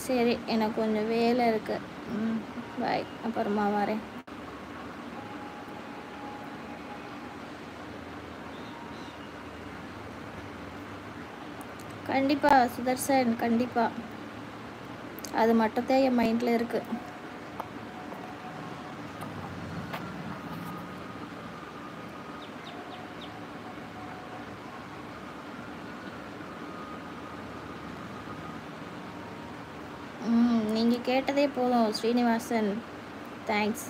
சரி எனக்கு கொஞ்சம் வேலை இருக்கு ம் பாய் அப்புறமா வரேன் கண்டிப்பா சுதர்சன் கண்டிப்பா அது மட்டும்தான் என் மைண்டில் இருக்கு ம் நீங்கள் கேட்டதே போதும் ஸ்ரீனிவாசன் தேங்க்ஸ்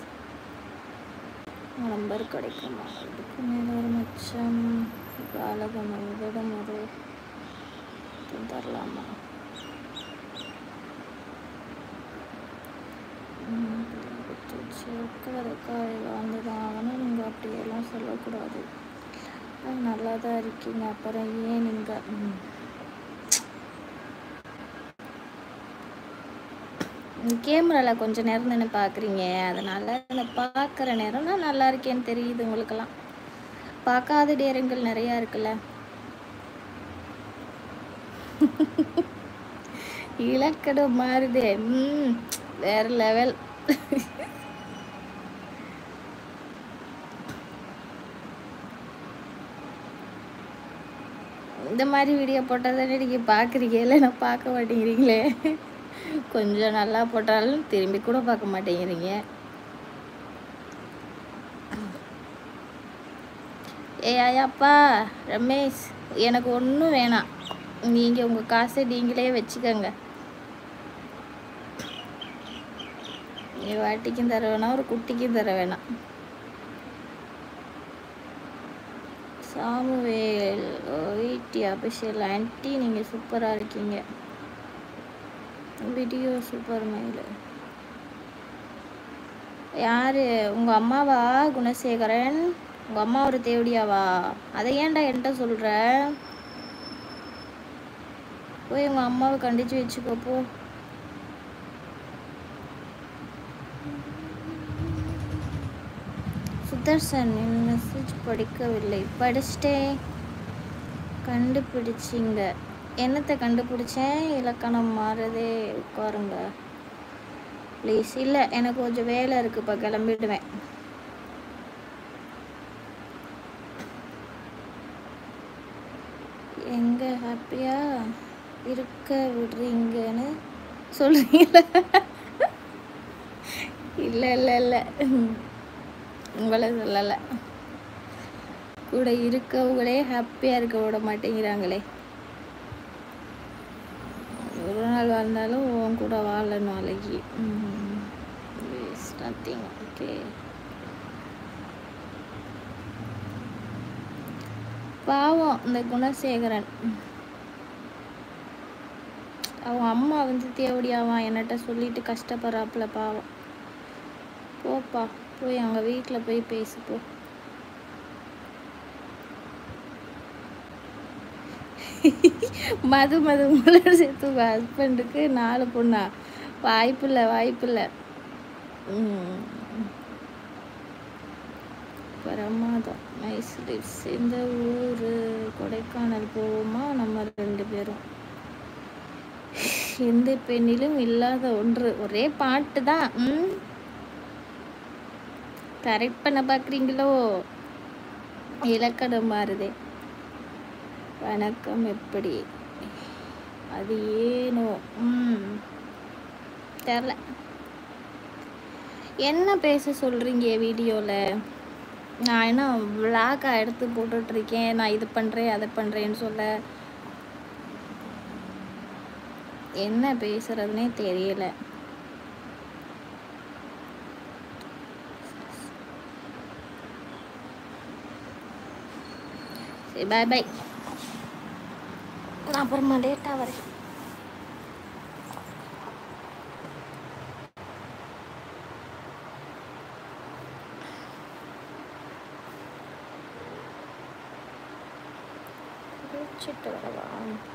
நம்பர் கிடைக்குமா இதுக்கு மேலே ஒரு மச்சம் காலகம் இதோட ஒரு தரலாமா சேர்க்கிறதுக்காக வாழ்ந்துதான் ஆகணும் நீங்கள் அப்படியெல்லாம் சொல்லக்கூடாது அது நல்லா தான் இருக்கீங்க அப்புறம் ஏன் நீங்கள் கேமராவில் கொஞ்ச நேரம் தானே பார்க்குறீங்க அதனால் அந்த பார்க்குற நேரம் நான் நல்லா இருக்கேன்னு தெரியுது உங்களுக்கெல்லாம் பார்க்காத நேரங்கள் நிறையா இருக்குல்ல இலக்கணம் மாறுதே ம் வேற லெவல் இந்த மாதிரி வீடியோ போட்டால் தானே நீங்கள் பார்க்குறீங்க இல்லை நான் பார்க்க மாட்டேங்கிறீங்களே கொஞ்சம் நல்லா போட்டாலும் திரும்பி கூட பார்க்க மாட்டேங்கிறீங்க ஏ ஐயாப்பா ரமேஷ் எனக்கு ஒன்றும் வேணாம் நீங்கள் உங்கள் காசை நீங்களே வச்சுக்கோங்க நீ வாட்டிக்கும் தர வேணாம் ஒரு குட்டிக்கும் தர வேணாம் சாமுவேல் வீட்டி அபிஷேல் ஆன்ட்டி நீங்கள் சூப்பராக இருக்கீங்க வீடியோ சூப்பர் மெயில் யாரு உங்கள் அம்மாவா குணசேகரன் உங்கள் அம்மா ஒரு தேவடியாவா அதை ஏன்டா என்கிட்ட சொல்கிற போய் உங்கள் அம்மாவை கண்டிச்சு வச்சுக்கோ போ சுதர்சன் என் மெசேஜ் படிக்கவில்லை படிச்சிட்டேன் கண்டுபிடிச்சிங்க என்னத்தை கண்டுபிடிச்சேன் இலக்கணம் மாறுதே உட்காருங்க ப்ளீஸ் இல்லை எனக்கு கொஞ்சம் வேலை இருக்குப்பா கிளம்பிடுவேன் எங்க ஹாப்பியா இருக்க விடுறீங்கன்னு சொல்றீங்களா இல்லை இல்லை இல்லை உங்களை சொல்லலை கூட இருக்கவங்களே ஹாப்பியாக இருக்க விட மாட்டேங்கிறாங்களே ஒரு நாள் வாழ்ந்தாலும் உன் கூட வாழணும் நாளைக்கு நத்திங் ஓகே பாவம் இந்த குணசேகரன் அவன் அம்மா வந்து தேவடியாவான் என்னட்ட சொல்லிட்டு கஷ்டப்படுறாப்புல பாவம் போப்பா போய் அவங்க வீட்டில் போய் பேசு போ மது மது உங்களோட சேர்த்து உங்கள் ஹஸ்பண்டுக்கு நாலு பொண்ணா வாய்ப்பில்லை வாய்ப்பில்லை ம். பிரமாதம் நைஸ் லிப்ஸ் இந்த ஊர் கொடைக்கானல் போவோமா நம்ம ரெண்டு பேரும் எந்த பெண்ணிலும் இல்லாத ஒன்று ஒரே பாட்டு தான் ம் கரெக்ட் பண்ண பார்க்குறீங்களோ இலக்கணம் மாறுதே வணக்கம் எப்படி அது ஏனோ ம் தெரில என்ன பேச சொல்கிறீங்க வீடியோவில் நான் என்ன விளாக்காக எடுத்து போட்டுட்ருக்கேன் நான் இது பண்ணுறேன் அதை பண்ணுறேன்னு சொல்ல என்ன பேசுறதுனே தெரியல சரி பாய் பாய் நான் அப்புறமா லேட்டாக வரேன் குளிச்சிட்டு வரவா